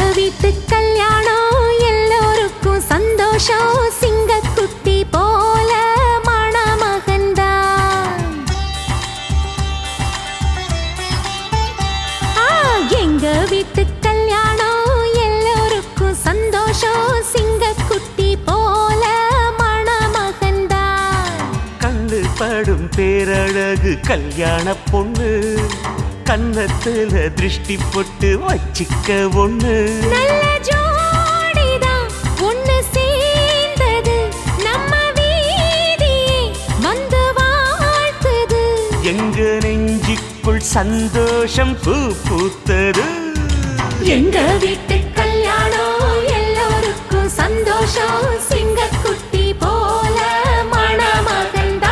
வீட்டு கல்யாணம் எல்லோருக்கும் சந்தோஷம் சிங்கக்குட்டி போல மணமகன்தான் ஆ, எங்க வீட்டு கல்யாணம் எல்லோருக்கும் சந்தோஷம் சிங்கக்குட்டி போல மணமகன்தான் கண்ணு படும் பேரழகு கல்யாண பொண்ணு கன்னத்துல திருஷ்டி போட்டு வச்சிக்க ஒண்ணு நல்ல ஜோடிதான் ஒண்ணு சேர்ந்தது நம்ம வீதியே வந்து வாழ்த்துது எங்க நெஞ்சுக்குள் சந்தோஷம் பூ பூத்தது எங்க வீட்டு கல்யாணம் எல்லோருக்கும் சந்தோஷம் சிங்கக்குட்டி போல மணமகன்தான்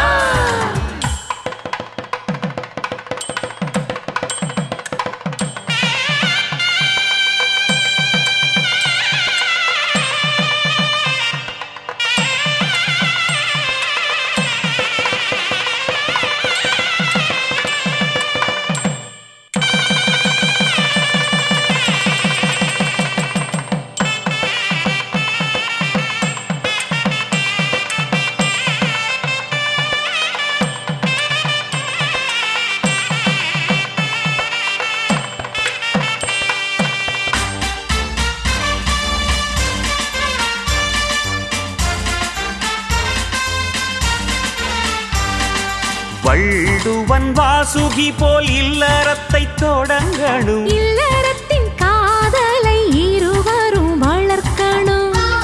வள்ளுவன் வாசுகி போல் இல்லறத்தை தொடங்கணும் இல்லறத்தின் காதலை இருவரும் வளர்க்கணும்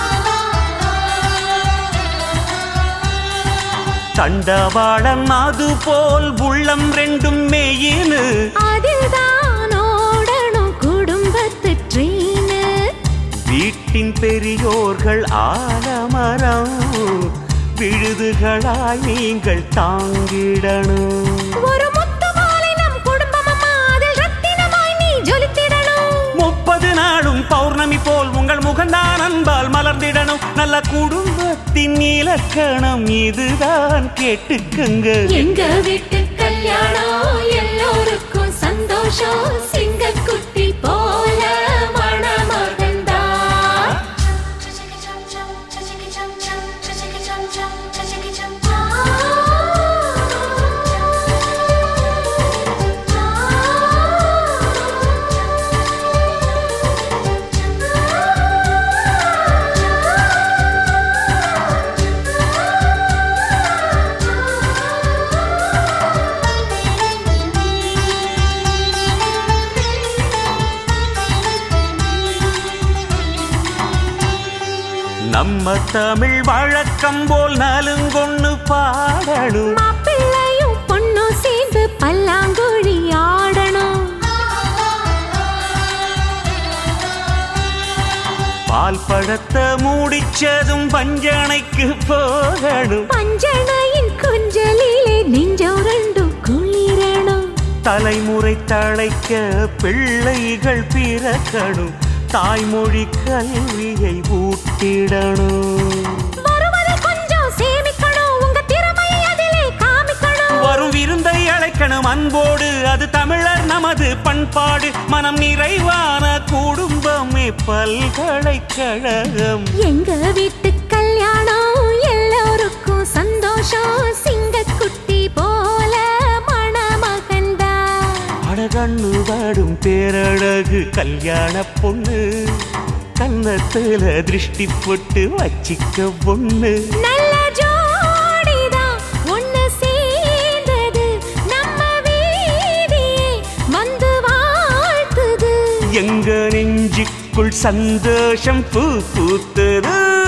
தண்டவாளம் அது போல் உள்ளம் ரெண்டும் மேயினு அதில்தான் ஓடணும் குடும்பத்து ட்ரெயின் வீட்டின் பெரியோர்கள் ஆலமரம் விழுதுகளாய் நீங்கள் தாங்கிடணும் ஒரு முத்து மாலை நம் குடும்பமம்மா அதில் ரத்தினமாய் நீ ஜொலித்திடணும் முப்பது நாளும் பௌர்ணமி போல் உங்கள் முகந்தான் அன்பால் மலர்ந்திடணும் நல்ல குடும்பத்தின் இலக்கணம் இதுதான் கேட்டுக்கங்க எங்க வீட்டு கல்யாணம் எல்லோருக்கும் சந்தோஷம் சிங்கக்குட்டி போல மணமகன்தான் நம்ம தமிழ் வழக்கம் போல் நலுங்கொன்னு பாடணும் மாப்பிள்ளையும் பொண்ணும் சேர்ந்து பல்லாங்குழி ஆடணும் பால் பழத்தை மூடிச்சதும் பஞ்சனைக்கு போகணும் பஞ்சனையின் குஞ்சலிலே நெஞ்சம் ரெண்டும் குளிரணும் தலைமுறை தழைக்க பிள்ளைகள் பிறக்கணும் தாய்மொழி கல்வியை ஊட்டிடணும் வருவதில் கொஞ்சம் சேமிக்கணும் உங்க திறமையை அதிலே காமிக்கணும் வரும் விருந்தை அழைக்கணும் அன்போடு அது தமிழர் நமது பண்பாடு மனம் நிறைவான குடும்பமே பல்கலைக்கழகம் எங்க வீட்டு கல்யாணம் எல்லோருக்கும் சந்தோஷம் சிங்கக்குட்டி போல மணமகன்தான் அழகண்ணு வாடும் பேரழகு கல்யாண பொண்ணு கன்னத்துல திருஷ்டி போட்டு வச்சிக்க பொண்ணு நல்ல ஜோடிதான் ஒண்ணு சேர்ந்தது நம்ம வீதியே வந்து வாழ்த்துது எங்க நெஞ்சுக்குள் சந்தோஷம் பூ பூத்தது